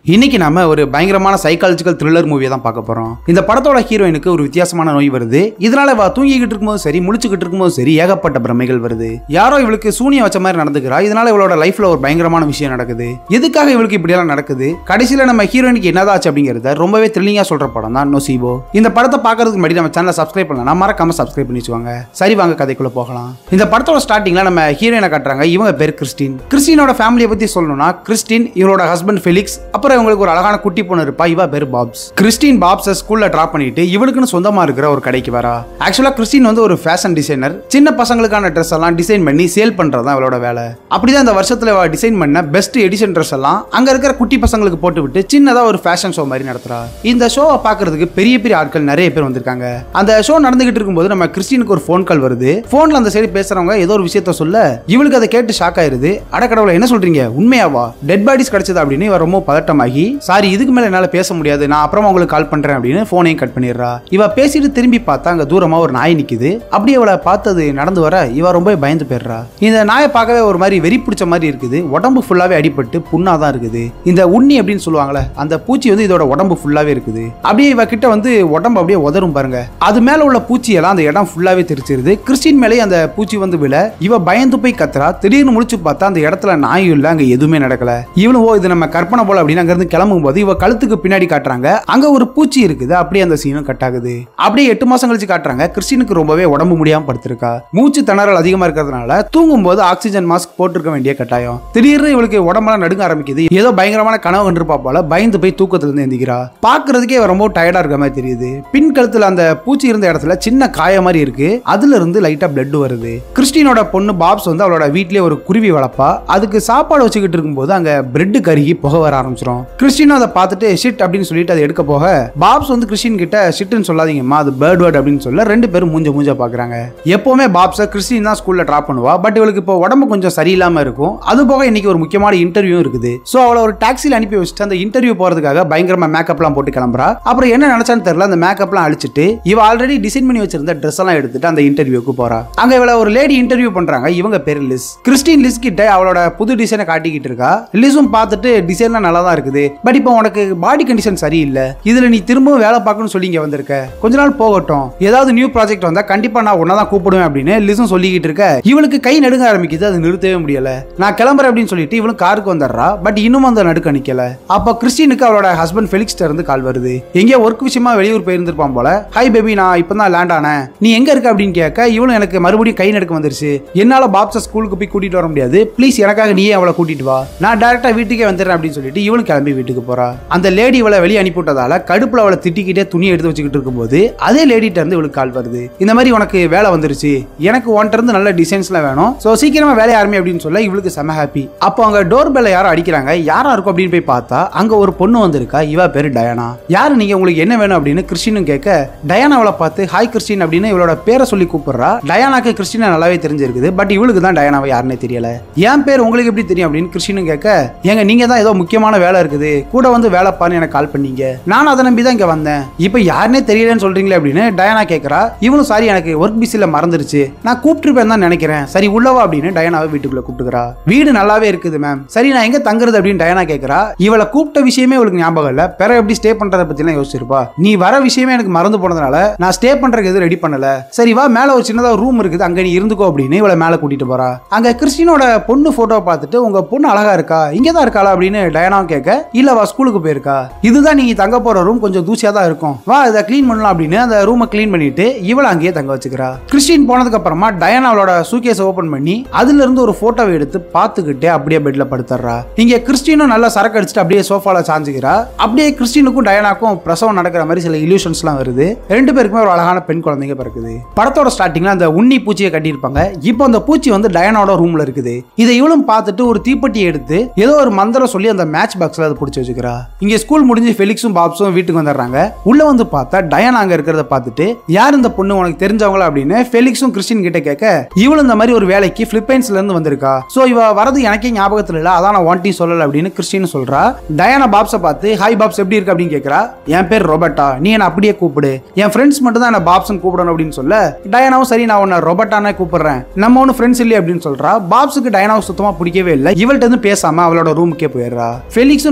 இன்னைக்கு நாம ஒரு பயங்கரமான சைக்காலஜிக்கல் த்ரில்லர் மூவியை தான் பார்க்க போறோம் இந்த படத்தோட ஹீரோயினுக்கு ஒரு வித்தியாசமான நோய் வருது இதனால இவ தூங்கிக்கிட்டு இருக்கும்போது சரி முழிச்சுக்கிட்டு இருக்கும்போது சரி ஏகப்பட்ட பிரமைகள் வருது யாரோ இவளுக்கு சூனியம் வச்ச மாதிரி நடந்துக்கிறா இதனால இவளோட லைஃப்ல ஒரு பயங்கரமான விஷயம் நடக்குது எதுக்காக இவளுக்கு இப்படியெல்லாம் நடக்குது கடைசியில நம்ம ஹீரோயினுக்கு என்னதாச்சு அப்படிங்கறத ரொம்பவே த்ரில்லிங்கா சொல்ற படம் தான் நொசிபோ இந்த படத்தை பார்க்கறதுக்கு முன்னாடி நம்ம சேனலை சப்ஸ்கிரைப் பண்ணலாம் மறக்காம சப்ஸ்கிரைப் பண்ணி வச்சுக்கோங்க சரி வாங்க கதைக்குள்ள போகலாம் இந்த படத்தோட ஸ்டார்டிங்ல நம்ம ஹீரோயினை காட்டுறாங்க இவங்க பேர் கிறிஸ்டின் கிறிஸ்டினோட ஃபேமிலியை பத்தி சொல்லணும்னா கிறிஸ்டின் இவரோட ஹஸ்பண்ட் ஃபெலிக்ஸ் அப்புறம் இவங்களுக்கு ஒரு அழகான குட்டி பொண்ணு இருப்பா இவ பேர் பாப்ஸ் கிறிஸ்டின் பாப்ஸை ஸ்கூல்ல டிராப் பண்ணிட்டு இவளுக்குன்னு சொந்தமா இருக்கிற ஒரு கடைக்கு வரா ஆக்சுவலா கிறிஸ்டின் வந்து ஒரு ஃபேஷன் டிசைனர் சின்ன பசங்களுக்கான ட்ரெஸ் எல்லாம் டிசைன் பண்ணி சேல் பண்றது தான் அவளோட வேலை அப்படிதான் இந்த வருஷத்துல அவ டிசைன் பண்ண பெஸ்ட் எடிஷன் ட்ரெஸ் எல்லாம் அங்க இருக்கிற குட்டி பசங்களுக்கு போட்டு விட்டு சின்னதா ஒரு ஃபேஷன் ஷோ மாதிரி நடத்துறா இந்த ஷோவை பார்க்கிறதுக்கு பெரிய பெரிய ஆட்கள் நிறைய பேர் வந்திருக்காங்க அந்த ஷோ நடந்துகிட்டு இருக்கும்போது நம்ம கிறிஸ்டினுக்கு ஒரு ஃபோன் கால் வருது ஃபோன்ல அந்த சைடு பேசுறவங்க ஏதோ ஒரு விஷயத்த சொல்ல இவளுக்கு அதை கேட்டு ஷாக் ஆயிருது அடக்கடவுளை என்ன சொல்றீங்க உண்மையாவா டெட் பாடிஸ் கிடைச்சது அப்படின்னு இவ ரொம்ப பதட்டமாகி சாரி இதுக்கு மேல என்னால பேச முடியாது நான் அப்புறமா உங்களுக்கு கால் பண்றேன் அப்படின்னு போனையும் கட் பண்ணிடுறா இவ பேசிட்டு திரும்பி பார்த்தா அங்க தூரமா ஒரு நாய் நிக்குது அப்படியே அவளை பார்த்தது நடந்து வர இவ ரொம்ப பயந்து போயிடுறா இந்த நாயை பார்க்கவே ஒரு மாதிரி வெறி பிடிச்ச மாதிரி இருக்குது உடம்பு ஃபுல்லாவே அடிபட்டு புண்ணா தான் இருக்குது இந்த உண்ணி அப்படின்னு சொல்லுவாங்கல்ல அந்த பூச்சி வந்து இதோட உடம்பு ஃபுல்லாவே இருக்குது அப்படியே இவ கிட்ட வந்து உடம்பு அப்படியே உதரும் பாருங்க அது மேல உள்ள பூச்சி எல்லாம் அந்த இடம் ஃபுல்லாவே தெரிச்சிருது கிறிஸ்டின் மேலே அந்த பூச்சி வந்து விழ இவ பயந்து போய் கத்துறா திடீர்னு முழிச்சு பார்த்தா அந்த இடத்துல நாயும் இல்ல அங்க எதுவுமே நடக்கல இவனும் ஓ இது நம்ம கற்பனை போல அப்படின்னு அங்க இருந்து கிளம்பும் போது இவ கழுத்துக்கு பின்னாடி காட்டுறாங்க அங்க ஒரு பூச்சி இருக்குது அப்படியே அந்த சீனும் கட் ஆகுது அப்படியே எட்டு மாசம் கழிச்சு காட்டுறாங்க கிறிஸ்டினுக்கு ரொம்பவே உடம்பு முடியாம படுத்திருக்கா மூச்சு திணறல் அதிகமா இருக்கிறதுனால தூங்கும் போது ஆக்சிஜன் மாஸ்க் போட்டிருக்க வேண்டிய கட்டாயம் திடீர்னு இவளுக்கு உடம்பெல்லாம் நடுங்க ஆரம்பிக்குது ஏதோ பயங்கரமான கனவு கண்டிருப்பா போல பயந்து போய் தூக்கத்துல இருந்து எந்திக்கிறா பாக்குறதுக்கே இவ ரொம்ப டயர்டா இருக்க மாதிரி தெரியுது பின் கழுத்துல அந்த பூச்சி இருந்த இடத்துல சின்ன காய மாதிரி இருக்கு அதுல இருந்து லைட்டா பிளட் வருது கிறிஸ்டினோட பொண்ணு பாப்ஸ் வந்து அவளோட வீட்லயே ஒரு குருவி வளர்ப்பா அதுக்கு சாப்பாடு வச்சுக்கிட்டு இருக்கும்போது அங்க பிரெட் கருகி புகை வர ஆரம்பிச்சிடும் கிறிஸ்டினும் அதை பார்த்துட்டு ஷிட் அப்படின்னு சொல்லிட்டு அதை எடுக்க போக பாப்ஸ் வந்து கிறிஸ்டின் கிட்ட ஷிட்னு சொல்லாதீங்கம்மா அது பேர்ட் வேர்ட் அப்படின்னு சொல்ல ரெண்டு பேரும் மூஞ்ச மூஞ்ச பாக்குறாங்க எப்பவுமே பாப்ஸை கிறிஸ்டின் தான் ஸ்கூல்ல டிராப் பண்ணுவா பட் இவளுக்கு இப்போ உடம்பு கொஞ்சம் சரியில்லாம இருக்கும் அது போக இன்னைக்கு ஒரு முக்கியமான இன்டர்வியூ இருக்குது ஸோ அவளை ஒரு டாக்ஸியில் அனுப்பி வச்சுட்டு அந்த இன்டர்வியூ போறதுக்காக பயங்கரமா மேக்கப்லாம் போட்டு கிளம்புறா அப்புறம் என்ன நினைச்சான்னு தெரியல அந்த மேக்கப்லாம் அழிச்சிட்டு இவ ஆல்ரெடி டிசைன் பண்ணி வச்சிருந்த ட்ரெஸ் எல்லாம் எடுத்துட்டு அந்த இன்டர்வியூக்கு போறா அங்க இவள ஒரு லேடி இன்டர்வியூ பண்றாங்க இவங்க பேர் லிஸ் கிறிஸ்டின் லிஸ் கிட்ட அவளோட புது டிசைனை காட்டிக்கிட்டு இருக்கா லிஸும் பார்த்துட்டு டிசைன்லாம் நல்லா தான் இருக்குது பட் இப்போ உனக்கு பாடி கண்டிஷன் சரியில்லை இதுல நீ திரும்பவும் வேலை பார்க்கணும்னு சொல்லி இங்க வந்திருக்க கொஞ்ச நாள் போகட்டும் ஏதாவது நியூ ப்ராஜெக்ட் வந்தா கண்டிப்பா நான் உன்னை தான் கூப்பிடுவேன் அப்படின்னு லிஸும் சொல்லிக்கிட்டு இருக்க இவளுக்கு கை நடுங்க ஆரம்பிக்குது அது நிறுத்தவே முடியல நான் கிளம்புறேன் அப்படின்னு சொல்லிட்டு இவளும் காருக்கு வந்துடுறா பட் இன்னும் அந்த நடுக்க நிக்கல அப்போ கிறிஸ்டினுக்கு அவளோட ஹஸ்பண்ட் ஃபெலிக்ஸ்ட இருந்து கால் வருது எங்கேயோ ஒர்க் விஷயமா வெளியூர் போயிருந்திருப்பான் போல ஹை பேபி நான் இப்போ தான் லேண்ட் ஆனேன் நீ எங்க இருக்க அப்படின்னு கேட்க இவளும் எனக்கு மறுபடியும் கை நடுக்க வந்துருச்சு என்னால பாப்ஸை ஸ்கூலுக்கு போய் கூட்டிட்டு வர முடியாது ப்ளீஸ் எனக்காக நீயே அவளை கூட்டிட்டு வா நான் டேரக்டா வீட்டுக்கே வந்துடுறேன் அப்படின்னு சொல்லிட்டு இவளும் கிளம்பி வீட்டுக்கு போறா அந்த லேடி இவளை வெளியே அனுப்பிவிட்டதால கடுப்புல அவளை திட்டிக்கிட்டே துணி எடுத்து வச்சுக்கிட்டு இருக்கும்போது அதே லேடிட்ட இருந்து இவளுக்கு கால் வருது இந்த மாதிரி உனக்கு வேலை வந்துருச்சு எனக்கு உன்கிட்ட இருந்து நல்ல டிசைன்ஸ்லாம் வேணும் ஸோ சீக்கிரமா வேலையை ஆரம்பி அப்படின்னு சொல்ல இவளுக்கு செம ஹாப்பி அப்போ அங்க டோர் பெல்ல யாரோ அடிக்கிறாங்க யாரா இருக்கும் அப்படின்னு போய் பார்த்தா அங்க ஒரு பொண்ணு வந்திருக்கா இவ பேரு டயானா யாரு நீங்க உங்களுக்கு என்ன வேணும் அப்படின்னு கிறிஸ்டினும் கேட்க டயானாவளை பார்த்து ஹாய் கிறிஸ்டின் அப்படின்னு இவளோட பேரை சொல்லி கூப்பிடுறா டயானாக்கு கிறிஸ்டினா நல்லாவே தெரிஞ்சிருக்குது பட் இவளுக்கு தான் டயானாவை யாருன்னே தெரியல என் பேர் உங்களுக்கு எப்படி தெரியும் அப்படின்னு கிறிஸ்டினும் கேட்க ஏங்க நீங்க தான் ஏதோ முக்கியமான வேலை இருக்குது கூட வந்து வேலை பாருன்னு எனக்கு கால் பண்ணீங்க நான் அதை நம்பி தான் இங்க வந்தேன் இப்போ யாருனே தெரியலன்னு சொல்றீங்களே அப்படின்னு டயானா கேட்கறா இவனும் சாரி எனக்கு ஒர்க் பிஸில மறந்துருச்சு நான் கூப்பிட்டுருப்பேன் தான் நினைக்கிறேன் சரி உள்ளவா அப்படின்னு டயானாவை வீட்டுக்குள்ள கூப்பிட்டுக்கிறா வீடு நல்லாவே இருக்குது மேம் சரி நான் எங்க தங்குறது அப்படின்னு டயானா கேட்கறா இவளை கூப்பிட்ட விஷயமே இவளுக்கு ஞாபகம் இல்ல பிற எப்படி ஸ்டே பண்றதை பத்தி எல்லாம் யோசிச்சிருப்பா நீ வர விஷயமே எனக்கு மறந்து போனதுனால நான் ஸ்டே பண்றதுக்கு எதுவும் ரெடி பண்ணல சரி வா மேல ஒரு சின்னதா ரூம் இருக்குது அங்க நீ இருந்துக்கோ அப்படின்னு இவளை மேல கூட்டிட்டு போறா அங்க கிறிஸ்டினோட பொண்ணு போட்டோ பார்த்துட்டு உங்க பொண்ணு அழகா இருக்கா இங்க தான் இருக்காளா அப்படின்னு டயானாவும் கேட்க இல்ல வா ஸ்கூலுக்கு போயிருக்கா இதுதான் நீங்க தங்க போற ரூம் கொஞ்சம் தூசியா தான் இருக்கும் வா இதை க்ளீன் பண்ணலாம் அப்படின்னு அந்த ரூமை க்ளீன் பண்ணிட்டு இவளை அங்கேயே தங்க வச்சுக்கிறா கிறிஸ்டின் போனதுக்கு அப்புறமா டயானா அவளோட சூகேஸ் ஓபன் பண்ணி அதுல இருந்து ஒரு போட்டோவை எடுத்து பார்த்துக்கிட்டே அப்படியே பெட்ல படுத்துறா இங்க கிறிஸ்டினும் நல்லா சரக்கு அடிச்சுட்டு அப்படியே சோஃபால சாஞ்சுக்கிறா அப்படியே கிறிஸ்டினுக்கும் டயானாக்கும் பிரசவம் நடக்கிற மாதிரி சில இல்யூஷன்ஸ்லாம் வருது ரெண்டு பேருக்குமே ஒரு அழகான பெண் குழந்தைங்க பிறக்குது படத்தோட ஸ்டார்டிங்ல அந்த உண்ணி பூச்சியை கட்டியிருப்பாங்க இப்போ அந்த பூச்சி வந்து டயானோட ரூம்ல இருக்குது இதை இவளும் பார்த்துட்டு ஒரு தீப்பெட்டியை எடுத்து ஏதோ ஒரு மந்திரம் சொல்லி அந்த மேட்ச் பாக்ஸ்ல அதை பிடிச்சி வச்சுக்கிறா இங்க ஸ்கூல் முடிஞ்சு ஃபெலிக்ஸும் பாப்ஸும் வீட்டுக்கு வந்துடுறாங்க உள்ள வந்து பார்த்தா டயானா அங்க இருக்கிறத பார்த்துட்டு யார் இந்த பொண்ணு உனக்கு தெரிஞ்சவங்களா அப்படின்னு ஃபெலிக்ஸும் கிறிஸ்டின் கிட்ட கேட்க இவளும் இந்த மாதிரி ஒரு வேலைக்கு பிலிப்பைன்ஸ்ல இருந்து வந்திருக்கா சோ இவ வரது எனக்கே ஞாபகத்துல இல்ல அதான் நான் வாண்டி சொல்லல அப்படின்னு கிறிஸ்டின் சொல்றா டயானா பாப்ஸை பார்த்து ஹாய் பாப்ஸ் எப்படி இருக்கு அப்படின்னு கேட்கறா என் பேர் ரொபர்ட்டா நீ என்ன அப்படியே கூப்பிடு என் ஃப்ரெண்ட்ஸ் மட்டும் தான் என்ன பாப்ஸ்னு கூப்பிடணும் அப்படின்னு சொல்ல டயானாவும் சரி நான் உன்னை ரொபர்ட்டானே கூப்பிடுறேன் நம்ம ஒன்னும் ஃப்ரெண்ட்ஸ் இல்லையே அப்படின்னு சொல்றா பாப்ஸுக்கு டயானாவை சுத்தமா பிடிக்கவே இல்லை இவள்கிட்ட இருந்து பேசாம அவளோட ரூமுக்கே போயிடுறா ஃபெலிக்ஸும்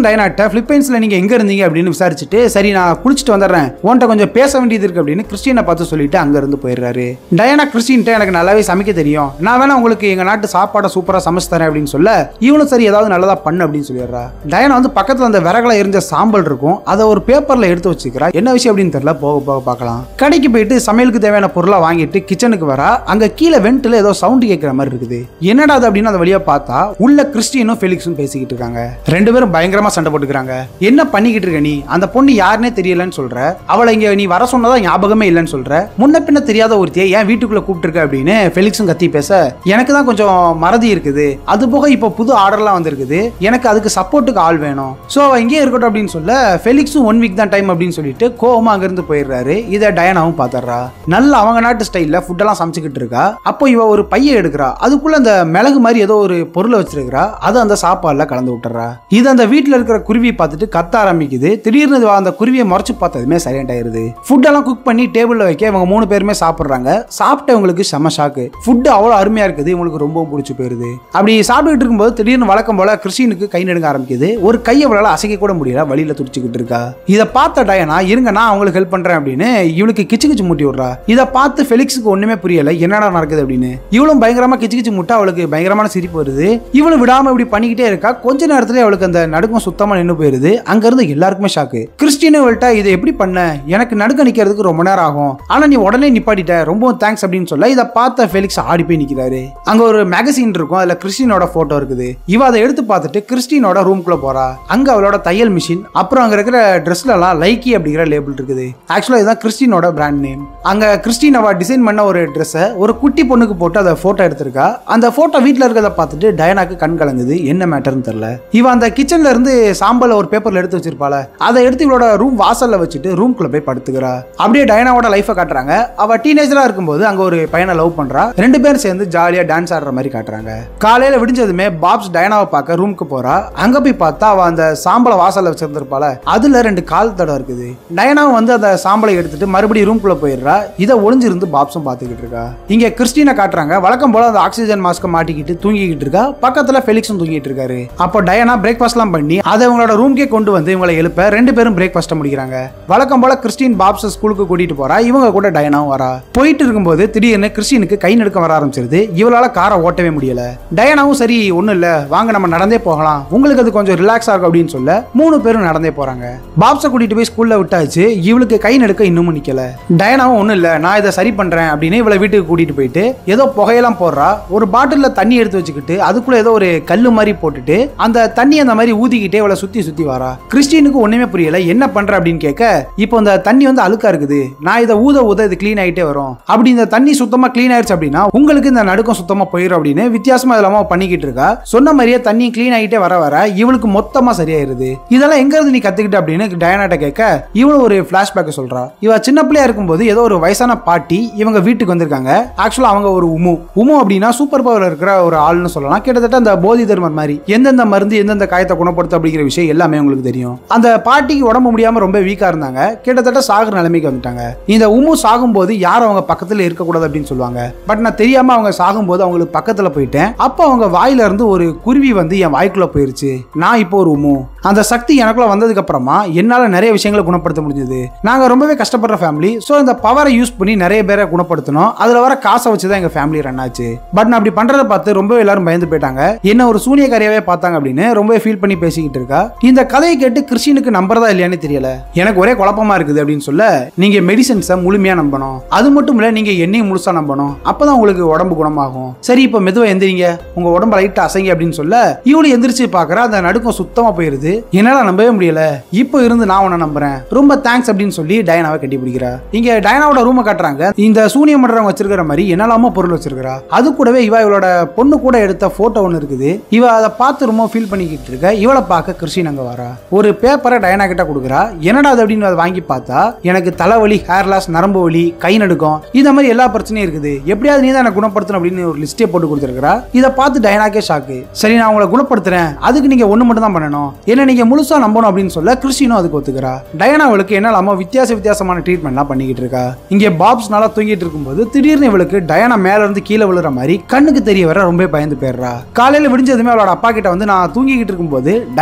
ஃபெலிக்ஸும் டயனாட்ட பிலிப்பைன்ஸ்ல நீங்க எங்க இருந்தீங்க அப்படின்னு விசாரிச்சுட்டு சரி நான் குளிச்சுட்டு வந்துடுறேன் உன்கிட்ட கொஞ்சம் பேச வேண்டியது இருக்கு அப்படின்னு கிறிஸ்டியனை பார்த்து சொல்லிட்டு அங்க இருந்து போயிடுறாரு டயனா கிறிஸ்டின்ட்ட எனக்கு நல்லாவே சமைக்க தெரியும் நான் வேணா உங்களுக்கு எங்க நாட்டு சாப்பாடை சூப்பரா சமைச்சு தரேன் அப்படின்னு சொல்ல இவனும் சரி ஏதாவது நல்லதா பண்ணு அப்படின்னு சொல்லிடுறா டயனா வந்து பக்கத்துல அந்த விறகுல இருந்த சாம்பல் இருக்கும் அதை ஒரு பேப்பர்ல எடுத்து வச்சுக்கிறா என்ன விஷயம் அப்படின்னு தெரியல போக போக பார்க்கலாம் கடைக்கு போயிட்டு சமையலுக்கு தேவையான பொருளை வாங்கிட்டு கிச்சனுக்கு வரா அங்க கீழே வெண்ட்ல ஏதோ சவுண்ட் கேட்கிற மாதிரி இருக்குது என்னடா அது அப்படின்னு அந்த வழியா பார்த்தா உள்ள கிறிஸ்டியனும் ஃபெலிக்ஸும் பேசிக்கிட்டு இருக்காங்க ரெண்டு பேரும் பயங்கரமா சண்டை போட்டுக்கிறாங்க என்ன பண்ணிக்கிட்டு இருக்க நீ அந்த பொண்ணு யாருன்னே தெரியலன்னு சொல்ற அவளை இங்க நீ வர சொன்னதா ஞாபகமே இல்லைன்னு சொல்ற முன்ன பின்ன தெரியாத ஒருத்தியை ஏன் வீட்டுக்குள்ள கூப்பிட்டுருக்க அப்படின்னு ஃபெலிக்ஸும் கத்தி பேச எனக்கு தான் கொஞ்சம் மறதி இருக்குது அது போக இப்போ புது ஆர்டர்லாம் வந்திருக்குது எனக்கு அதுக்கு சப்போர்ட்டுக்கு ஆள் வேணும் ஸோ அவ இங்கே இருக்கட்டும் அப்படின்னு சொல்ல ஃபெலிக்ஸும் ஒன் வீக் தான் டைம் அப்படின்னு சொல்லிட்டு கோவமா அங்கிருந்து போயிடுறாரு இதை டயனாவும் பாத்துறா நல்ல அவங்க நாட்டு ஸ்டைல்ல ஃபுட்டெல்லாம் சமைச்சுக்கிட்டு இருக்கா அப்போ இவ ஒரு பைய எடுக்கிறா அதுக்குள்ள அந்த மிளகு மாதிரி ஏதோ ஒரு பொருளை வச்சிருக்கிறா அது அந்த சாப்பாடுல கலந்து விட்டுறா இது அந்த வீட்டில் இருக்கிற குருவி பார்த்துட்டு கத்த ஆரம்பிக்குது திடீர்னு இது அந்த குருவியை முறைச்சு பார்த்ததுமே சைலண்ட் ஆயிருது ஃபுட்டெல்லாம் குக் பண்ணி டேபிள்ல வைக்க இவங்க மூணு பேருமே சாப்பிடுறாங்க சாப்பிட்டவங்களுக்கு செம ஷாக்கு ஃபுட் அவ்வளோ அருமையா இருக்குது இவங்களுக்கு ரொம்பவும் பிடிச்சி போயிருது அப்படி சாப்பிட்டுட்டு இருக்கும்போது திடீர்னு வழக்கம் போல கிறிஸ்டினுக்கு கை நடுங்க ஆரம்பிக்குது ஒரு கையை அவளால் அசைக்க கூட முடியல வழியில துடிச்சுக்கிட்டு இருக்கா இதை பார்த்த டயனா இருங்க நான் அவங்களுக்கு ஹெல்ப் பண்றேன் அப்படின்னு இவளுக்கு கிச்சு கிச்சு மூட்டி விடுறா இதை பார்த்து ஃபெலிக்ஸுக்கு ஒண்ணுமே புரியல என்னடா நடக்குது அப்படின்னு இவளும் பயங்கரமா கிச்சு கிச்சு முட்டா அவளுக்கு பயங்கரமான சிரிப்பு வருது இவளும் விடாம இப்படி பண்ணிக்கிட்டே இருக்கா கொஞ்ச நேரத்துல அவளுக்கு அந்த நடுக்கம் சுத்தமா நின்று போயிருது அங்க இருந்து எல்லாருக்குமே ஷாக்கு கிறிஸ்டினு இவள்கிட்ட இதை எப்படி பண்ண எனக்கு நடுக்க நிக்கிறதுக்கு ரொம்ப நேரம் ஆகும் ஆனா நீ உடனே நிப்பாட்டிட்ட ரொம்பவும் தேங்க்ஸ் அப்படின்னு சொல்ல இதை பார்த்த ஃபெலிக்ஸ் ஆடி போய் நிக்கிறாரு அங்க ஒரு மேகசின் இருக்கும் அதுல கிறிஸ்டினோட போட்டோ இருக்குது இவ அதை எடுத்து பார்த்துட்டு கிறிஸ்டினோட ரூம்குள்ள போறா அங்க அவளோட தையல் மிஷின் அப்புறம் அங்க இருக்கிற ட்ரெஸ்ல எல்லாம் லைக்கி அப்படிங்கிற லேபிள் இருக்குது ஆக்சுவலா இதுதான் கிறிஸ்டினோட பிராண்ட் நேம் அங்க கிறிஸ்டின் அவ டிசைன் பண்ண ஒரு ட்ரெஸ்ஸை ஒரு குட்டி பொண்ணுக்கு போட்டு அதை போட்டோ எடுத்திருக்கா அந்த போட்டோ வீட்ல இருக்கிறத பார்த்துட்டு டயனாக்கு கண் கலங்குது என்ன மேட்டர்னு தெரியல இவ அந்த கிச்சன்ல இருந்து சாம்பலை ஒரு பேப்பர்ல எடுத்து வச்சிருப்பாள அதை எடுத்து இவளோட ரூம் வாசல்ல வச்சுட்டு ரூம்குள்ள போய் படுத்துக்கிறா அப்படியே டயனாவோட லைஃபை காட்டுறாங்க அவ டீனேஜரா இருக்கும்போது அங்க ஒரு பையனை லவ் பண்றா ரெண்டு பேரும் சேர்ந்து ஜாலியா டான்ஸ் ஆடுற மாதிரி காட்டுறாங்க காலையில விடிஞ்சதுமே பாப்ஸ் டயனாவை பார்க்க ரூமுக்கு போறா அங்க போய் பார்த்தா அவ அந்த சாம்பலை வாசல்ல வச்சிருந்திருப்பாள அதுல ரெண்டு கால் தடம் இருக்குது டயனாவும் வந்து அந்த சாம்பலை எடுத்துட்டு மறுபடியும் ரூம்குள்ள போயிடுறா இதை ஒளிஞ்சிருந்து பாப்ஸும் பார்த்துக்கிட்டு இருக்கா இங்க கிறிஸ்டினை காட்டுறாங்க வழக்கம் போல அந்த ஆக்சிஜன் மாஸ்க மாட்டிக்கிட்டு தூங்கிக்கிட்டு இருக்கா பக்கத்துல ஃபெலிக்ஸும் தூங்கிட்டு இருக்காரு அப்போ டயனா பிரேக்ஃபாஸ்ட்லாம் பண்ணி அதை இவங்களோட ரூம்க்கே கொண்டு வந்து இவங்களை எழுப்ப ரெண்டு பேரும் பிரேக்ஃபாஸ்ட்டை முடிக்கிறாங்க வழக்கம் போல கிறிஸ்டின் பாப்ஸ் ஸ்கூலுக்கு கூட்டிட்டு போறா இவங்க கூட டயனாவும் வரா போயிட்டு இருக்கும்போது திடீர்னு கிறிஸ்டினுக்கு கை நடுக்கம் வர ஆரம்பிச்சிருது இவளால காரை ஓட்டவே முடியல டயனாவும் சரி ஒண்ணும் இல்ல வாங்க நம்ம நடந்தே போகலாம் உங்களுக்கு அது கொஞ்சம் ரிலாக்ஸா இருக்கும் அப்படின்னு சொல்ல மூணு பேரும் நடந்தே போறாங்க பாப்ஸை கூட்டிட்டு போய் ஸ்கூல்ல விட்டாச்சு இவளுக்கு கை நடுக்க இன்னமும் நிக்கல டயனாவும் ஒண்ணும் இல்ல நான் இதை சரி பண்றேன் அப்படின்னு இவளை வீட்டுக்கு கூட்டிட்டு போயிட்டு ஏதோ புகையெல்லாம் போடுறா ஒரு பாட்டில்ல தண்ணி எடுத்து வச்சுக்கிட்டு அதுக்குள்ள ஏதோ ஒரு கல்லு மாதிரி போட்டுட்டு அந்த தண்ணி அந்த மாதிரி ஊதிக்கிட்டே இவளை சுத்தி சுத்தி வரா கிறிஸ்டினுக்கு ஒண்ணுமே புரியல என்ன பண்ற அப்படின்னு கேட்க இப்போ இந்த தண்ணி வந்து அழுக்கா இருக்குது நான் இதை ஊத ஊத இது க்ளீன் ஆகிட்டே வரும் அப்படி இந்த தண்ணி சுத்தமா க்ளீன் ஆயிடுச்சு அப்படின்னா உங்களுக்கு இந்த நடுக்கம் சுத்தமா போயிடும் அப்படின்னு வித்தியாசமா இல்லாம அவ பண்ணிக்கிட்டு இருக்கா சொன்ன மாதிரியே தண்ணி க்ளீன் ஆகிட்டே வர வர இவளுக்கு மொத்தமா சரியாயிருது இதெல்லாம் எங்க இருந்து நீ கத்துக்கிட்ட அப்படின்னு டயனாட்ட கேட்க இவளும் ஒரு பிளாஷ்பேக் சொல்றா இவ சின்ன பிள்ளையா இருக்கும்போது ஏதோ ஒரு வயசான பாட்டி இவங்க வீட்டுக்கு வந்திருக்காங்க ஆக்சுவலா அவங்க ஒரு உமு உமு அப்படின்னா சூப்பர் பவர் இருக்கிற ஒரு ஆள்னு சொல்லலாம் கிட்டத்தட்ட அந்த போதி தர்மர் மாதிரி எந்தெந்த மருந்து எந்தெந்த காயத்தை குணப்படுத்தும் அப்படிங்கிற விஷயம் எல்லாமே உங்களுக்கு தெரியும் அந்த பாட்டிக்கு உடம்பு முடியாம ரொம்ப வீக்கா இருந்தாங்க கிட்டத்தட்ட சாகுற நிலைமைக்கு வந்துட்டாங்க இந்த உமு சாகும்போது யாரும் அவங்க பக்கத்துல இருக்கக்கூடாது அப்படின்னு சொல்லுவாங்க பட் நான் தெரியாம அவங்க சாகும்போது அவங்களுக்கு பக்கத்துல போயிட்டேன் அப்போ அவங்க வாயில இருந்து ஒரு குருவி வந்து என் வாய்க்குள்ள போயிருச்சு நான் இப்போ ஒரு உமு அந்த சக்தி எனக்குள்ள வந்ததுக்கு அப்புறமா என்னால நிறைய விஷயங்களை குணப்படுத்த முடிஞ்சது நாங்க ரொம்பவே கஷ்டப்படுற ஃபேமிலி ஸோ இந்த பவரை யூஸ் பண்ணி நிறைய பேரை குணப்படுத்தணும் அதுல வர காசை வச்சு தான் எங்க ஃபேமிலி ரன் ஆச்சு பட் நான் அப்படி பண்றதை பார்த்து ரொம்ப எல்லாரும் பயந்து போயிட்டாங்க என்ன ஒரு சூனியக்காரியாவே பார்த்தாங்க அப்படின்னு ரொம்பவே ஃபீல் பண்ணி பேசிக்கிட்டு இருக்கா இந்த கதையை கேட்டு கிறிஸ்டினுக்கு நம்புறதா இல்லையான்னு தெரியல எனக்கு ஒரே குழப்பமா இருக்குது அப்படின்னு சொல்ல நீங்க மெடிசன்ஸை முழுமையா நம்பணும் அது மட்டும் இல்ல நீங்க எண்ணெய் முழுசா நம்பணும் அப்பதான் உங்களுக்கு உடம்பு குணமாகும் சரி இப்போ மெதுவா எந்திரிங்க உங்க உடம்ப லைட்டா அசைங்க அப்படின்னு சொல்ல இவளு எந்திரிச்சு பாக்குறா அந்த நடுக்கம் சுத்தமா போயிருது என்னால நம்பவே முடியல இப்போ இருந்து நான் உன்னை நம்புறேன் ரொம்ப தேங்க்ஸ் அப்படின்னு சொல்லி டயனாவை கட்டி பிடிக்கிறா இங்க டயனாவோட ரூமை காட்டுறாங்க இந்த சூனியம் பண்றவங்க வச்சிருக்கிற மாதிரி என்னெல்லாமோ பொருள் வச்சிருக்கிறா அது கூடவே இவ இவளோட பொண்ணு கூட எடுத்த போட்டோ ஒன்று இருக்குது இவ அதை பார்த்து ரொம்ப ஃபீல் பண்ணிக்கிட்டு இருக்க இவளை பார்க்க கிறிஸ்டின் அங்க வரா ஒரு பேப்பரை டயனா கிட்ட கொடுக்குறா என்னடா அது அப்படின்னு அதை வாங்கி பார்த்தா எனக்கு தலைவலி ஹேர் லாஸ் நரம்பு வலி கை நடுக்கம் இந்த மாதிரி எல்லா பிரச்சனையும் இருக்குது எப்படியாவது நீ தான் எனக்கு குணப்படுத்தணும் அப்படின்னு ஒரு லிஸ்டே போட்டு கொடுத்துருக்கா இதை பார்த்து டயனாக்கே ஷாக்கு சரி நான் உங்களை குணப்படுத்துறேன் அதுக்கு நீங்க ஒண்ணு மட்டும் தான் பண்ணணும் என்ன நீங்க முழுசா நம்பணும் அப்படின்னு சொல்ல கிறிஸ்டினும் அதுக்கு ஒத்துக்கிறா டயனா அவளுக்கு என்னலாமோ வித்தியாச வித்தியாசமான ட்ரீட்மெண்ட்லாம் பண்ணிக்கிட்டு இருக்கா இங்கே பாப்ஸ் நல்லா தூங்கிட்டு இருக்கும்போது திடீர்னு இவளுக்கு டயனா மேல இருந்து கீழே விழுற மாதிரி கண்ணுக்கு தெரிய வர ரொம்ப பயந்து போயிடுறா காலையில விடிஞ்சதுமே அவளோட அப்பா கிட்ட வந்து நான் தூங்கிக்கிட்டு இருக்கும்போது டயனா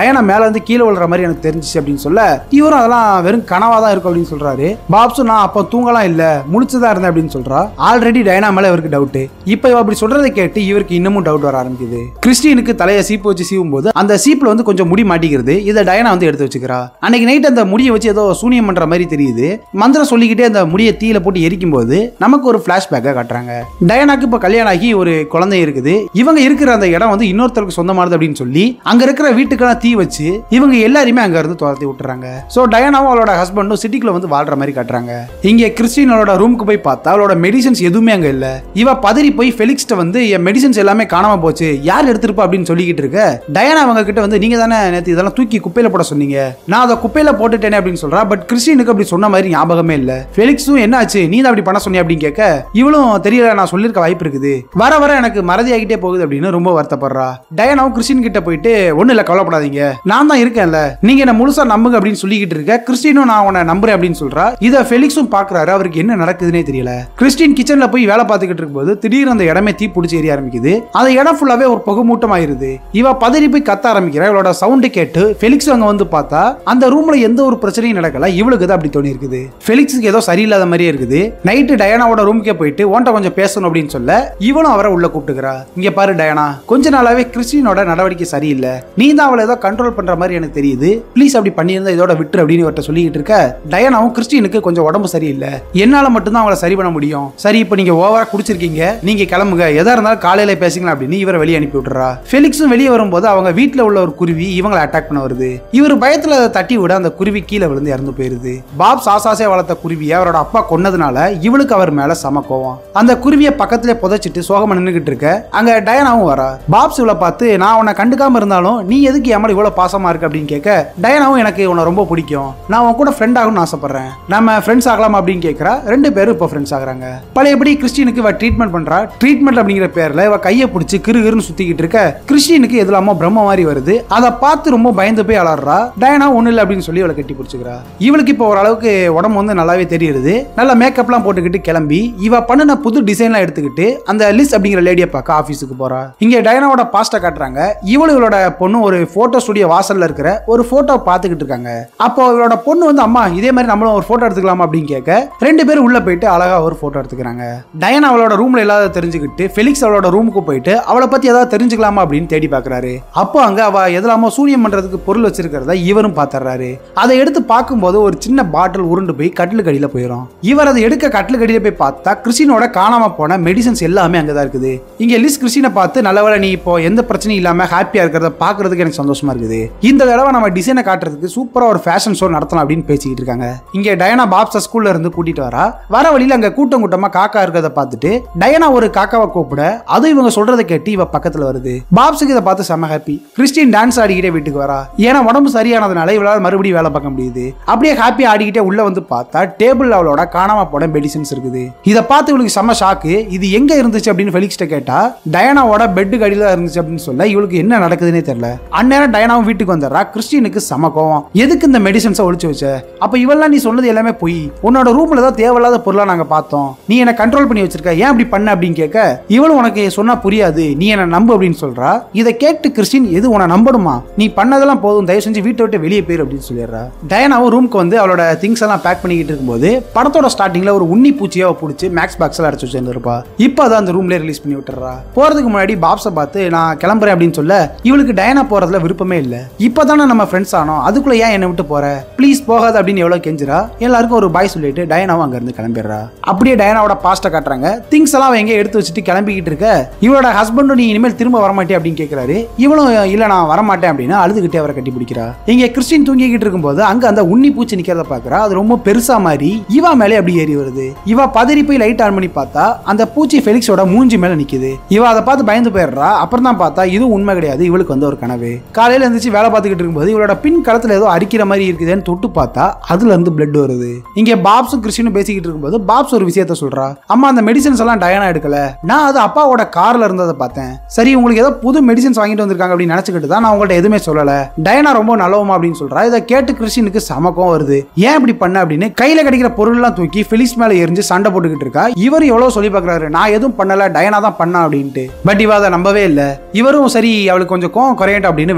டயனா மேல இருந்து கீழே விழுற மாதிரி எனக்கு தெரிஞ்சிச்சு அப்படின்னு சொல்ல இவரும் அதெல்லாம் வெறும் கனவா தான் இருக்கும் அப்படின்னு சொல்றாரு பாப்ஸும் நான் அப்போ தூங்கலாம் இல்ல முழிச்சுதான் இருந்தேன் அப்படின்னு சொல்றா ஆல்ரெடி டயனா மேல இவருக்கு டவுட் இப்போ இவ அப்படி சொல்றதை கேட்டு இவருக்கு இன்னமும் டவுட் வர ஆரம்பிக்குது கிறிஸ்டியனுக்கு தலையை சீப்பு வச்சு சீவும் போது அந்த சீப்ல வந்து கொஞ்சம் முடி மாட்டிக்கிறது இதை டயனா வந்து எடுத்து வச்சுக்கிறா அன்னைக்கு நைட் அந்த முடியை வச்சு ஏதோ சூனியம் பண்ற மாதிரி தெரியுது மந்திரம் சொல்லிக்கிட்டே அந்த முடியை தீயில போட்டு எரிக்கும் போது நமக்கு ஒரு பிளாஷ்பேக்கை காட்டுறாங்க டயனாக்கு இப்போ கல்யாணம் ஆகி ஒரு குழந்தை இருக்குது இவங்க இருக்கிற அந்த இடம் வந்து இன்னொருத்தருக்கு சொந்தமானது அப்படின்னு சொல்லி அங்க இருக்கிற வீட்டுக்கெல்லாம் தீ வச்சு இவங்க எல்லாருமே அங்க இருந்து துரத்தி விட்டுறாங்க சோ டயானாவும் அவளோட ஹஸ்பண்டும் சிட்டிக்குள்ள வந்து வாழ்ற மாதிரி காட்டுறாங்க இங்க கிறிஸ்டினோட ரூமுக்கு போய் பார்த்தா அவளோட மெடிசன்ஸ் எதுவுமே அங்க இல்ல இவ பதறி போய் ஃபெலிக்ஸ்ட வந்து என் மெடிசன்ஸ் எல்லாமே காணாம போச்சு யார் எடுத்திருப்பா அப்படின்னு சொல்லிக்கிட்டு இருக்க டயானா அவங்க கிட்ட வந்து நீங்க தானே நேத்து இதெல்லாம் தூக்கி குப்பையில போட சொன்னீங்க நான் அதை குப்பையில போட்டுட்டேனே அப்படின்னு சொல்றா பட் கிறிஸ்டினுக்கு அப்படி சொன்ன மாதிரி ஞாபகமே இல்ல ஃபெலிக்ஸும் என்ன ஆச்சு நீ தான் அப்படி பண்ண சொன்னிய அப்படின்னு கேட்க இவளும் தெரியல நான் சொல்லியிருக்க வாய்ப்பு இருக்குது வர வர எனக்கு மறதி ஆகிட்டே போகுது அப்படின்னு ரொம்ப வருத்தப்படுறா டயானாவும் கிறிஸ்டின் கிட்ட போயிட்டு ஒண்ணு இல்ல கவலைப்படாதீங்க நான் தான் இருக்கேன்ல நீங்க என்ன முழுசா நம்புங்க அப்படின்னு சொல்லிக்கிட்டு இருக்க கிறிஸ்டினும் நான் உன்னை நம்புறேன் அப்படின்னு சொல்றா இத ஃபெலிக்ஸும் பாக்குறாரு அவருக்கு என்ன நடக்குதுன்னே தெரியல கிறிஸ்டின் கிச்சன்ல போய் வேலை பார்த்துக்கிட்டு இருக்கும்போது திடீர்னு அந்த இடமே தீ பிடிச்சி எரிய ஆரம்பிக்குது அந்த இடம் ஃபுல்லாவே ஒரு புகமூட்டம் ஆயிருது இவ பதறி போய் கத்த ஆரம்பிக்கிறா இவளோட சவுண்டு கேட்டு ஃபெலிக்ஸ் அங்க வந்து பார்த்தா அந்த ரூம்ல எந்த ஒரு பிரச்சனையும் நடக்கல இவளுக்கு தான் அப்படி தோணி இருக்குது ஃபெலிக்ஸுக்கு ஏதோ சரியில்லாத மாதிரியே இருக்குது நைட்டு டயானாவோட ரூமுக்கே போயிட்டு உன்ட்ட கொஞ்சம் பேசணும் அப்படின்னு சொல்ல இவனும் அவரை உள்ள கூப்பிட்டுக்கிறா இங்க பாரு டயானா கொஞ்ச நாளாவே கிறிஸ்டினோட நடவடிக்கை சரியில்லை நீ தான் அவளை ஏதோ கண்ட்ரோல் பண்ற மாதிரி எனக்கு தெரியுது ப்ளீஸ் அப்படி பண்ணியிருந்தா இதோட விட்டுரு அப்படின்னு இவர்கிட்ட சொல்லிக்கிட்டு இருக்க டயானாவும் கிறிஸ்டினுக்கு கொஞ்சம் உடம்பு சரியில்லை என்னால மட்டும்தான் அவளை சரி பண்ண முடியும் சரி இப்போ நீங்க ஓவரா குடிச்சிருக்கீங்க நீங்க கிளம்புங்க எதா இருந்தாலும் காலையில பேசிக்கலாம் அப்படின்னு இவரை வெளியே அனுப்பி விட்டுறா ஃபெலிக்ஸும் வெளியே வரும்போது அவங்க வீட்ல உள்ள ஒரு குருவி இவங்களை அட்டாக் பண்ண வருது இவர் பயத்துல அதை தட்டி விட அந்த குருவி கீழே விழுந்து இறந்து போயிருது பாப் சாசாசே வளர்த்த குருவியை அவரோட அப்பா கொன்னதுனால இவளுக்கு அவர் மேல சம கோவம் அந்த குருவியை பக்கத்திலே புதைச்சிட்டு சோகமா நின்னுகிட்டு இருக்க அங்க டயனாவும் வரா பாப்ஸ் இவளை பார்த்து நான் உன்னை கண்டுக்காம இருந்தாலும் நீ எதுக்கு என் மேல இவ்வளவு பாசமா இருக்கு அப்படின்னு கேட்க டயனாவும் எனக்கு உன்னை ரொம்ப பிடிக்கும் நான் உன் கூட ஃப்ரெண்ட் ஆகணும்னு ஆசைப்படுறேன் நம்ம ஃப்ரெண்ட்ஸ் ஆகலாம் அப்படின்னு கேட்கறா ரெண்டு பேரும் இப்போ ஃப்ரெண்ட்ஸ் ஆகுறாங்க பழையபடி கிறிஸ்டினுக்கு இவ ட்ரீட்மெண்ட் பண்றா ட்ரீட்மெண்ட் அப்படிங்கிற பேர்ல இவ கையை பிடிச்சி கிருகிருன்னு சுத்திக்கிட்டு இருக்க கிறிஸ்டினுக்கு எதுலாமோ பிரம்ம மாதிரி வருது அதை பார்த்து ரொம்ப பயந்து போய் அலறா டயனா ஒண்ணு இல்லை அப்படின்னு சொல்லி இவளை கட்டி பிடிச்சிக்கிறா இவளுக்கு இப்போ ஓரளவுக்கு உடம்பு வந்து நல்லாவே தெரியுது நல்ல மேக்கப்லாம் போட்டுக்கிட்டு கிளம்பி இவ பண்ணின புது டிசைன்லாம் எடுத்துக்கிட்டு அந்த லிஸ் அப்படிங்கிற லேடியை பார்க்க ஆஃபீஸுக்கு போறா இங்க டயனாவோட பாஸ்ட்டை காட்டுறாங்க இவளு இவளோட பொண்ணு ஒரு போட்டோ ஸ்டுடியோ வாசல்ல இருக்கிற ஒரு போட்டோ பார்த்துக்கிட்டு இருக்காங்க அப்போ இவளோட பொண்ணு வந்து அம்மா இதே மாதிரி நம்மளும் ஒரு போட்டோ எடுத்துக்கலாமா அப்படின்னு கேட்க ரெண்டு பேரும் உள்ள போயிட்டு அழகா ஒரு போட்டோ எடுத்துக்கிறாங்க டயனா அவளோட ரூம்ல இல்லாத தெரிஞ்சுக்கிட்டு ஃபெலிக்ஸ் அவளோட ரூமுக்கு போயிட்டு அவளை பத்தி ஏதாவது தெரிஞ்சுக்கலாமா அப்படின்னு தேடி பார்க்கறாரு அப்போ அங்க அவ எதலாமோ சூனியம் பண்றதுக்கு பொருள் வச்சிருக்கிறத இவரும் பாத்துறாரு அதை எடுத்து பார்க்கும்போது ஒரு சின்ன பாட்டில் உருண்டு போய் கட்டிலுக்கு அடியில போயிடும் இவர் அதை எடுக்க கட்டிலுக்கு அடியில போய் பார்த்தா கிறிஸ்டினோட காணாம போன மெடிசன்ஸ் எல்லாமே அங்கதான் இருக்குது இங்க லிஸ் கிறிஸ்டினை பார்த்து நல்லவேளை நீ இப்போ எந்த பிரச்சனையும் இல்லாம ஹாப்பியா இருக்கிறத பாக்குறதுக்கு எனக்கு சந்தோஷமா இருக்குது இந்த தடவை நம்ம டிசைனை காட்டுறதுக்கு சூப்பரா ஒரு ஃபேஷன் ஷோ நடத்தலாம் அப்படின்னு பேசிக்கிட்டு இருக்காங்க இங்க டயனா பாப்ஸ ஸ்கூல்ல இருந்து கூட்டிட்டு வரா வர வழியில அங்க கூட்டம் கூட்டமா காக்கா இருக்கிறத பார்த்துட்டு டயனா ஒரு காக்காவை கூப்பிட அது இவங்க சொல்றதை கேட்டு இவ பக்கத்துல வருது பாப்ஸுக்கு இதை பார்த்து செம ஹாப்பி கிறிஸ்டின் டான்ஸ் ஆடிக்கிட்டே வீட்டுக்கு வரா ஏன்னா உடம்பு சரியானதுனால இவளால மறுபடியும் வேலை பார்க்க முடியுது அப்படியே ஹாப்பி ஆடிக்கிட்டே உள்ள வந்து பார்த்தா டேபிள் அவளோட காணாம போன மெடிசன்ஸ் இருக்குது இதை பார்த்து இவளுக்கு செம ஷாக்கு இது எங்க இருந்துச்சு அப்படின்னு ஃபெலிக்ஸ்ட கேட்டா டயனாவோட பெட்டுக்கு அடியில தான் இருந்துச்சு அப்படின்னு சொல்ல இவளுக்கு என்ன நடக்குதுன்னே தெரியல அந்நேரம் டயனாவும் வீட்டுக்கு வந்துடுறா கிறிஸ்டினுக்கு செம கோவம் எதுக்கு இந்த மெடிசன்ஸை ஒழிச்சு வச்ச அப்ப இவெல்லாம் நீ சொன்னது எல்லாமே பொய் உன்னோட ரூம்ல தான் தேவையில்லாத பொருளா நாங்க பார்த்தோம் நீ என்ன கண்ட்ரோல் பண்ணி வச்சிருக்க ஏன் அப்படி பண்ண அப்படின்னு கேட்க இவளும் உனக்கு சொன்னா புரியாது நீ என்ன நம்பு அப்படின்னு சொல்றா இதை கேட்டு கிறிஸ்டின் எது உன நம்பணுமா நீ பண்ணதெல்லாம் போதும் தயவு செஞ்சு வீட்டை விட்டு வெளியே போயிரு அப்படின்னு சொல்லிடுறா டயனாவும் ரூம்க்கு வந்து அவளோட திங்ஸ் எல்லாம் பேக் பண்ணிக்கிட்டு இருக்கும்போது படத்தோட ஸ்டார்டிங்ல ஒரு உண்ணி பூச்சியை பிடிச்சி மேக்ஸ் பாக்ஸ்ல அடைச்சு வச்சிருந்திருப்பா இப்போ அதை அந்த ரூம்ல ரிலீஸ் பண்ணி விட்டுறா போறதுக்கு முன்னாடி பாப்ஸை பார்த்து நான் கிளம்புறேன் அப்படின்னு சொல்ல இவளுக்கு டயனா போறதுல விருப்பமே இல்ல இப்பதானே நம்ம ஃப்ரெண்ட்ஸ் ஆனோம் அதுக்குள்ள ஏன் என்னை விட்டு போற ப்ளீஸ் போகாத அப்படின்னு எவ்வளவு கெஞ்சுறா எல்லாருக்கும் ஒரு பாய் சொல்லிட்டு டயனாவும் அங்க இருந்து கிளம்பிடுறா அப்படியே டயனாவோட பாஸ்ட்டை காட்டுறாங்க திங்ஸ் எல்லாம் அவன் எங்க எடுத்து வச்சுட்டு கிளம்பிக்கிட்டு இருக்க இவளோட ஹஸ்பண்டும் நீ இனிமேல் திரும்ப வரமாட்டே அப்படின்னு கேட்கிறாரு இவளும் இல்ல நான் வரமாட்டேன் அப்படின்னு அழுதுகிட்டே அவரை கட்டி பிடிக்கிறா இங்க கிறிஸ்டின் தூங்கிக்கிட்டு இருக்கும்போது அங்க அந்த உண்ணி பூச்சி நிக்கிறத பாக்குறா அது ரொம்ப பெருசா மாதிரி இவா மேலே அப்படி ஏறி வருது இவ பதறி போய் லைட் ஆன் பண்ணி பார்த்தா அந்த பூச்சி ஃபெலிக்ஸோட மூஞ்சி மேல நிக்குது இவ அதை பார்த்து பயந்து போயிடுறா அப்புறம் தான் பார்த்தா இது உண்மை கிடையாது இவளுக்கு வந்து ஒரு கனவு காலையில இருந்துச்சு வேலை பார்த்துக்கிட்டு இருக்கும்போது இவளோட பின் களத்துல ஏதோ அரிக்கிற மாதிரி இருக்குதுன்னு தொட்டு பார்த்தா அதுல இருந்து பிளட் வருது இங்க பாப்ஸும் கிறிஸ்டினும் பேசிக்கிட்டு இருக்கும்போது பாப்ஸ் ஒரு விஷயத்த சொல்றா அம்மா அந்த மெடிசன்ஸ் எல்லாம் டயானா எடுக்கல நான் அது அப்பாவோட கார்ல இருந்ததை பார்த்தேன் சரி உங்களுக்கு ஏதோ புது மெடிசன்ஸ் வாங்கிட்டு வந்திருக்காங்க அப்படின்னு நினைச்சுக்கிட்டு தான் நான் உங்கள்ட்ட எதுவுமே சொல்லல டயனா ரொம்ப நல்லவமா அப்படின்னு சொல்றா இதை கேட்டு கிறிஸ்டினுக்கு சமக்கம் வருது ஏன் இப்படி பண்ண அப்படின்னு கையில கிடைக்கிற பொருள்லாம் தூக்கி பிலிக்ஸ் மேல எரிஞ்சு சண்டை போட்டுக்கிட்டு இருக்கா இவர் எவ்வளவு சொல்லி பார்க்கறாரு நான் எதுவும் பண்ணல டயனா தான் பண்ணா அப்படின்ட்டு பட் இவ அதை நம்பவே இல்ல இவரும் சரி அவளுக்கு கொஞ்சம் கோவம் குறையட்டும் அப்படின்னு வெளியே வர்றாரு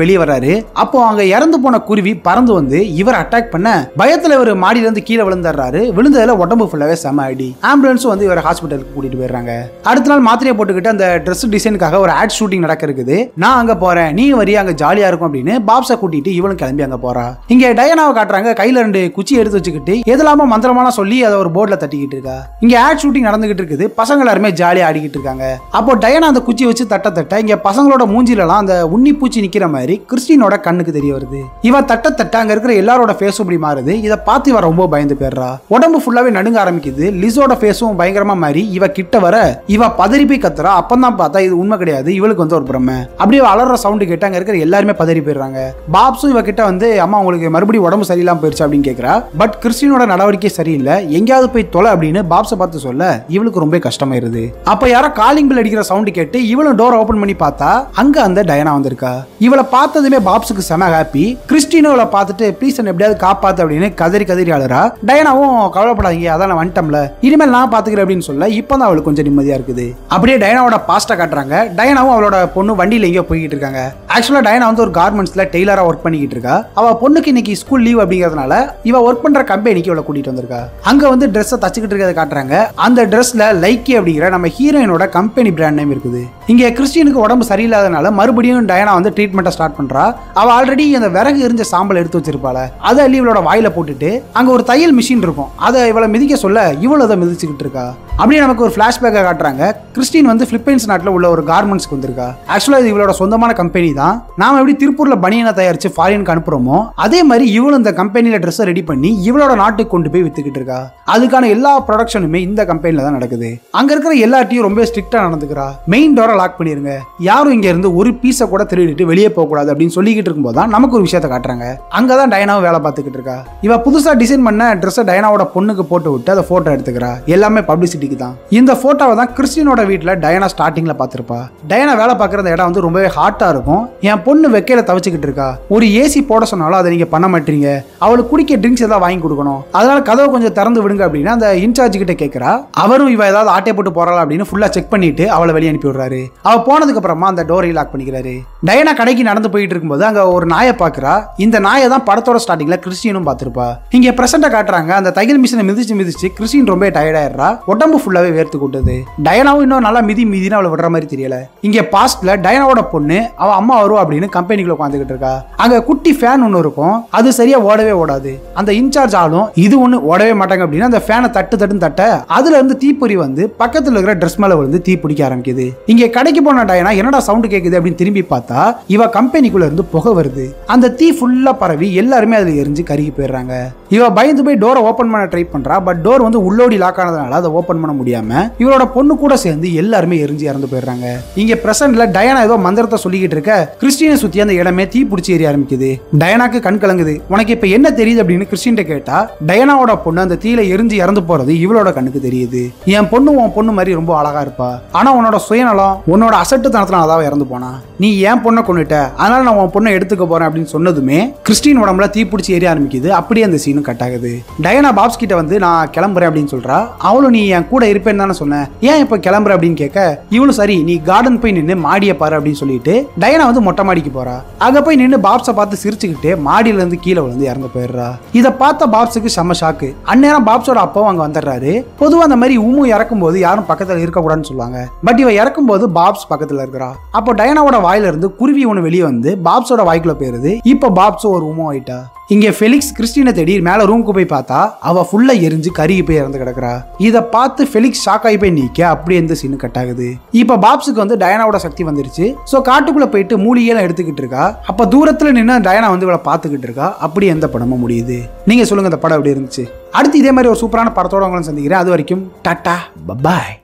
இருக்காரு அப்போ அங்க இறந்து போன குருவி பறந்து வந்து இவர் அட்டாக் பண்ண பயத்துல இவர் மாடியில இருந்து கீழே விழுந்துடுறாரு விழுந்ததுல உடம்பு ஃபுல்லாவே செம அடி ஆம்புலன்ஸும் வந்து இவரை ஹாஸ்பிட்டலுக்கு கூட்டிட்டு போயிடுறாங்க அடுத்த நாள் மாத்திரையை போட்டுக்கிட்டு அந்த ட்ரெஸ் டிசைனுக்காக ஒரு ஆட் ஷூட்டிங் நடக்க இருக்குது நான் அங்க போறேன் நீ வரி அங்க ஜாலியா இருக்கும் அப்படின்னு பாப்ஸை கூட்டிட்டு இவளும் கிளம்பி அங்க போறா இங்க டயனாவை காட்டுறாங்க கையில ரெண்டு குச்சி எடுத்து வச்சுக்கிட்டு எதெல்லாமோ மந்திரமான சொல்லி அதை ஒரு போர்ட்ல தட்டிக்கிட்டு இருக்கா இங்க ஆட் ஷூட்டிங் நடந்துகிட்டு இருக்குது பசங்க எல்லாருமே ஜாலியா ஆடிக்கிட்டு இருக்காங்க அப்போ டயனா அந்த குச்சி வச்சு தட்ட தட்ட இங்க பசங்களோட மூஞ்சிலலாம் அந்த உன்னி பூச்சி நிக்கிற மாதிரி கிறிஸ்டினோட கண்ணுக்கு தெரிய வருது இவ தட்ட தட்ட அங்க இருக்கிற எல்லாரோட ஃபேஸும் இப்படி மாறுது இதை பார்த்து இவ ரொம்ப பயந்து போயிடுறா உடம்பு ஃபுல்லாவே நடுங்க ஆரம்பிக்குது லிஸோட ஃபேஸும் பயங்கரமா மாறி இவ கிட்ட வர இவ பதறி போய் கத்துறா அப்பதான் பார்த்தா இது உண்மை கிடையாது இவளுக்கு வந்து ஒரு பிரமை அப்படியே அலற சவுண்டு கேட்டு அங்க இருக்கிற எல்லாருமே பதறி போயிடுறாங்க பாப்ஸும் இவ கிட்ட வந்து அம்மா உங்களுக்கு மறுபடியும் உடம்பு சரியில்லாம போயிருச்சு அப்படின்னு கேக்குறா பட் கிறிஸ்டினோட நடவடிக்கை சரியில்லை எங்கேயாவது போய் தொலை அப்படின்னு பாப்ஸை பார்த்து சொல்ல இவளுக்கு ரொம்ப கஷ்டமாயிருது அப்ப யாரோ காலிங் பில் அடிக்கிற சவுண்டு கேட்டு இவளும் டோர் ஓபன் பண்ணி பார்த்தா அங்க அந்த டயனா வந்திருக்கா இவளை பார்த்ததுமே பாப்ஸுக்கு செம ஹாப்பி கிறிஸ்டினோவை பார்த்துட்டு ப்ளீஸ் என்ன எப்படியாவது காப்பாத்து அப்படின்னு கதறி கதறி அழுறா டயனாவும் கவலைப்படாதீங்க அதான் நான் வந்துட்டோம்ல இனிமேல் நான் பாத்துக்கிறேன் அப்படின்னு சொல்ல இப்பதான் அவளுக்கு கொஞ்சம் நிம்மதியா இருக்குது அப்படியே டயனாவோட பாஸ்டா காட்டுறாங்க டயனாவும் அவளோட பொண்ணு வண்டியில எங்கேயோ போய்கிட்டு இருக்காங்க ஆக்சுவலா டயனா வந்து ஒரு கார்மெண்ட்ஸ்ல டெய்லரா ஒர்க் பண்ணிக்கிட்டு இருக்கா அவ பொண்ணுக்கு இன்னைக்கு ஸ்கூல் லீவ் அப்படிங்கறதுனால இவ ஒர்க் பண்ற கம்பெனிக்கு இவளை கூட்டிட்டு வந்திருக்கா அங்க வந்து ட்ரெஸ்ஸை தச்சுக்கிட்டு இருக்கிறத காட்டுறாங்க அந்த ட்ரெஸ்ல லைக்கி அப்படிங்கிற நம்ம ஹீரோயினோட கம்பெனி பிராண்ட் நேம் இருக்குது இங்க கிறிஸ்டியனுக்கு உடம்பு சரியில்லாதனால மறுபடியும் டயனா வந்து ட்ரீட்மெண்ட்டை ஸ்டார்ட் பண்றா அவ ஆல்ரெடி அந்த விறகு எரிஞ்ச சாம்பல் எடுத்து வச்சிருப்பாள அதை அள்ளி இவளோட வாயில போட்டுட்டு அங்க ஒரு தையல் மிஷின் இருக்கும் அதை இவளை மிதிக்க சொல்ல இவளும் அதை மிதிச்சுக்கிட்டு இருக்கா அப்படியே நமக்கு ஒரு ஃபிளாஷ்பேக்கை காட்டுறாங்க கிறிஸ்டின் வந்து பிலிப்பைன்ஸ் நாட்டில் உள்ள ஒரு கார்மெண்ட்ஸ்க்கு வந்திருக்கா ஆக்சுவலா இது இவளோட சொந்தமான கம்பெனி தான் நாம எப்படி திருப்பூர்ல பனியனை தயாரிச்சு ஃபாரினுக்கு அனுப்புறோமோ அதே மாதிரி இவளும் இந்த கம்பெனில ட்ரெஸ்ஸை ரெடி பண்ணி இவளோட நாட்டுக்கு கொண்டு போய் வித்துக்கிட்டு இருக்கா அதுக்கான எல்லா ப்ரொடக்ஷனுமே இந்த கம்பெனில தான் நடக்குது அங்க இருக்கிற எல்லாத்தையும் ரொம்ப ஸ்ட்ரிக்டா நடந்துக்கிறா மெயின் டோரை லாக் பண்ணிருங்க யாரும் இங்க இருந்து ஒரு பீஸை கூட திருடிட்டு வெளியே போக கூடாது அப்படின்னு சொல்லிக்கிட்டு இருக்கும்போது தான் நமக்கு ஒரு விஷயத்தை காட்டுறாங்க அங்கதான் டயனாவும் வேலை பார்த்துக்கிட்டு இருக்கா இவ புதுசா டிசைன் பண்ண ட்ரெஸ்ஸை டயனாவோட பொண்ணுக்கு போட்டு விட்டு அதை போட்டோ எடுத்துக்கிறா எல்லாமே பப்ளிசிட்டிக்கு தான் இந்த போட்டோவை தான் கிறிஸ்டினோட வீட்டில் டயனா ஸ்டார்டிங்ல பார்த்திருப்பா டயனா வேலை பார்க்குற அந்த இடம் வந்து ரொம்பவே ஹாட்டா இருக்கும் என் பொண்ணு வெக்கையில தவச்சுக்கிட்டு இருக்கா ஒரு ஏசி போட சொன்னாலும் அதை நீங்க பண்ண மாட்டீங்க அவளுக்கு குடிக்க ட்ரிங்க்ஸ் ஏதாவது வாங்கி கொடுக்கணும் அதனால கதவை கொஞ்சம் திறந்து விடுங்க அப்படின்னு அந்த இன்சார்ஜ் கிட்ட கேட்கறா அவரும் இவ ஏதாவது ஆட்டை போட்டு போறாளா அப்படின்னு ஃபுல்லா செக் பண்ணிட்டு அவளை வெளியே அனுப்பி விடுறாரு அவ போனதுக்கு அப்புறமா அந்த டோரை லாக் பண்ணிக்கிறாரு டயனா கடைக்கு நடந்து போயிட்டு இருக்கும்போது அங்க ஒரு நாயை பாக்குறா இந்த நாயை தான் படத்தோட ஸ்டார்டிங்ல கிறிஸ்டியனும் பார்த்திருப்பா இங்க பிரசண்டா காட்டுறாங்க அந்த தையல் மிஷினை மிதிச்சு மிதிச்சு கிறிஸ்டின் ரொம்ப டயர்ட் ஆயிடுறா உடம்பு ஃபுல்லாவே வேர்த்து கொட்டுது டயனாவும் இன்னும் நல்லா மிதி மிதினா அவளை விடுற மாதிரி தெரியல இங்க பாஸ்ட்ல டயனாவோட பொண்ணு அவ அம்மா வருவா அப்படின்னு கம்பெனிக்குள்ள உட்காந்துக்கிட்டு இருக்கா அங்க குட்டி ஃபேன் ஒன்று இருக்கும் அது சரியா ஓடவே ஓடாது அந்த இன்சார்ஜ் ஆளும் இது ஒண்ணு ஓடவே மாட்டாங்க அப்படின்னு அந்த ஃபேனை தட்டு தட்டுன்னு தட்ட அதுல இருந்து தீப்பொறி வந்து பக்கத்துல இருக்கிற ட்ரெஸ் மேல விழுந்து தீ பிடிக்க ஆரம்பிக்குது இங்க கடைக்கு போன டயனா என்னடா சவுண்ட் கேக்குது அப்படின்னு திரும்பி பார்த்தா இவ கம்பெனிக்குள்ள இருந்து புகை வருது அந்த தீ ஃபுல்லா பரவி எல்லாருமே அதுல எரிஞ்சு கருகி போயிடுறாங்க இவ பயந்து போய் டோரை ஓபன் பண்ண ட்ரை பண்றா பட் டோர் வந்து உள்ளோடி லாக் ஆனதுனால அதை ஓபன் பண்ண முடியாம இவளோட பொண்ணு கூட சேர்ந்து எல்லாருமே எரிஞ்சு இறந்து போயிடுறாங்க இங்க பிரசன்ட்ல டயனா ஏதோ மந்திரத்தை சொல்லிக்கிட்டு இருக்க கிறிஸ்டியனை சுத்தி அந்த இடமே தீ பிடிச்சி எரிய ஆரம்பிக்குது டயனாக்கு கண் கலங்குது உனக்கு இப்ப என்ன தெரியுது அப்படின்னு கிறிஸ்டின் கேட்டா டயனாவோட பொண்ணு அந்த தீயில எரிஞ்சு இறந்து போறது இவளோட கண்ணுக்கு தெரியுது என் பொண்ணு உன் பொண்ணு மாதிரி ரொம்ப அழகா இருப்பா ஆனா உன்னோட சுயநலம் உன்னோட அசட்டுத்தனத்துல அதாவது இறந்து போனா நீ என் பொண்ணை கொண்டுட்ட அதனால நான் உன் பொண்ணை எடுத்துக்க போறேன் அப்படின்னு சொன்னதுமே கிறிஸ்டின் உடம்புல தீ பிடிச்சி எரிய ஆரம்பிக்குது அப்படியே அந்த சீனும் கட் ஆகுது டயனா பாப்ஸ் கிட்ட வந்து நான் கிளம்புறேன் அப்படின்னு சொல்றா அவளும் நீ என் கூட இருப்பேன்னு தானே சொன்னேன் ஏன் இப்ப கிளம்புற அப்படின்னு கேட்க இவளும் சரி நீ கார்டன் போய் நின்று மாடியை பாரு அப்படின்னு சொல்லிட்டு டயனா வந்து மொட்டை மாடிக்கு போறா அங்க போய் நின்று பாப்ஸை பார்த்து சிரிச்சுக்கிட்டு மாடியில இருந்து கீழே விழுந்து இறந்து போயிடுறா இதை பார்த்த பாப்ஸுக்கு செம்ம ஷாக்கு அந்நேரம் பாப்ஸோட அப்பாவும் அங்க வந்துடுறாரு பொதுவா அந்த மாதிரி உமு இறக்கும் போது யாரும் பக்கத்துல இருக்கக்கூடாதுன்னு சொல்லுவாங்க பட் இவ இறக்கும் போது பாப்ஸ் பக்கத்துல இருக்கிறா அப்போ டயனாவோட வாயில இருந்து குருவி ஒன்று வெளியே வந்து பாப்ஸோட வாய்க்குள்ள போயிருது இப்போ பாப்ஸும் ஒரு உமோ ஆயிட்டா இங்க ஃபெலிக்ஸ் கிறிஸ்டினை தேடி மேல ரூமுக்கு போய் பார்த்தா அவ ஃபுல்லா எரிஞ்சு கருகி போய் இறந்து கிடக்குறா இத பார்த்து ஃபெலிக்ஸ் ஷாக் ஆகி போய் நிக்க அப்படியே இந்த சீனு கட் ஆகுது இப்ப பாப்ஸுக்கு வந்து டயனாவோட சக்தி வந்துருச்சு சோ காட்டுக்குள்ள போயிட்டு மூலிகையெல்லாம் எடுத்துக்கிட்டு இருக்கா அப்ப தூரத்துல நின்று டயனா வந்து இவளை பார்த்துக்கிட்டு இருக்கா அப்படி எந்த படமும் முடியுது நீங்க சொல்லுங்க இந்த படம் எப்படி இருந்துச்சு அடுத்து இதே மாதிரி ஒரு சூப்பரான படத்தோட உங்களை சந்திக்கிறேன் அது வரைக்கும் டாட்டா பபாய்